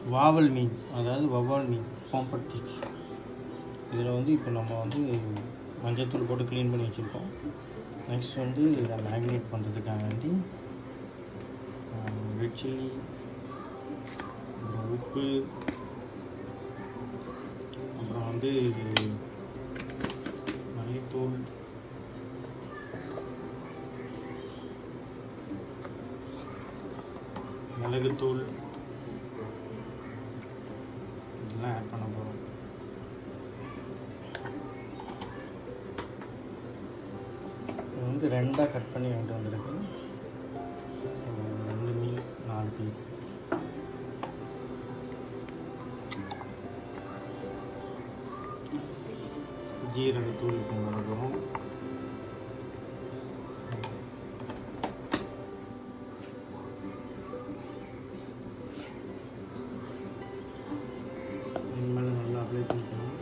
வாவல் மீன் அதாவது வவ்வால் மீன் பாம்பட் ஃபிஷ் இதில் வந்து இப்போ நம்ம வந்து மஞ்சத்தூள் போட்டு க்ளீன் பண்ணி வச்சுருக்கோம் நெக்ஸ்ட் வந்து இதை மேக்னேட் பண்ணுறதுக்காக வேண்டி ரெட் சில்லி அப்புறம் உப்பு அப்புறம் வந்து மல்லித்தூள் மிளகுத்தூள் இதெல்லாம் ஆட் பண்ண போகிறோம் இது வந்து ரெண்டாக கட் பண்ணி வாங்கிட்டு வந்திருக்கு So, ரெண்டு மீன் நாலு பீஸ் ஜீரகத்தூள் இப்போ போடுறோம் இது மேலே நல்லா அப்ளை பண்ணிக்கணும்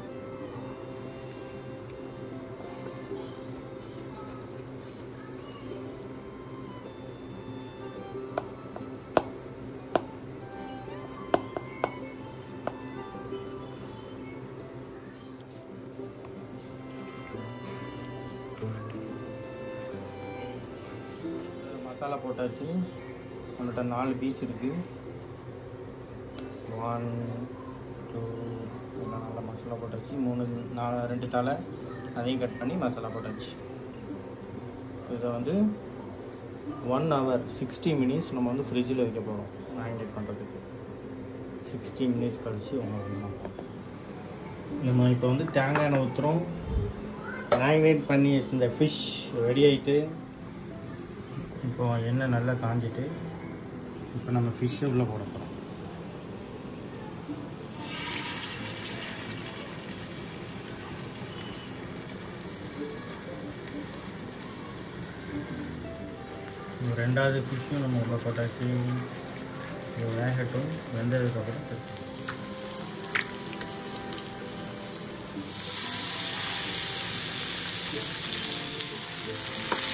மசாலா போட்டாச்சு நம்மள்ட்ட நாலு பீஸ் இருக்குது ஒன் டூ எல்லாம் நல்லா மசாலா போட்டாச்சு மூணு நாலு ரெண்டு தலை அதையும் கட் பண்ணி மசாலா போட்டாச்சு இதை வந்து ஒன் ஹவர் சிக்ஸ்டி மினிட்ஸ் நம்ம வந்து ஃப்ரிட்ஜில் வைக்க போகிறோம் மேரினேட் பண்ணுறதுக்கு சிக்ஸ்டி மினிட்ஸ் கழிச்சு உங்களுக்கு நம்ம இப்போ வந்து தேங்காய் எண்ணெய் ஊற்றுறோம் மேரினேட் பண்ணி இந்த ஃபிஷ் ரெடி ஆகிட்டு இப்போ எண்ணெய் நல்லா காஞ்சிட்டு இப்போ நம்ம ஃபிஷ்ஷை உள்ளே போட போகிறோம் ரெண்டாவது ஃபிஷ்ஷும் நம்ம உள்ள போட்டாச்சு இது வேகட்டும் வெந்ததுக்கப்புறம் கட் பண்ணலாம்.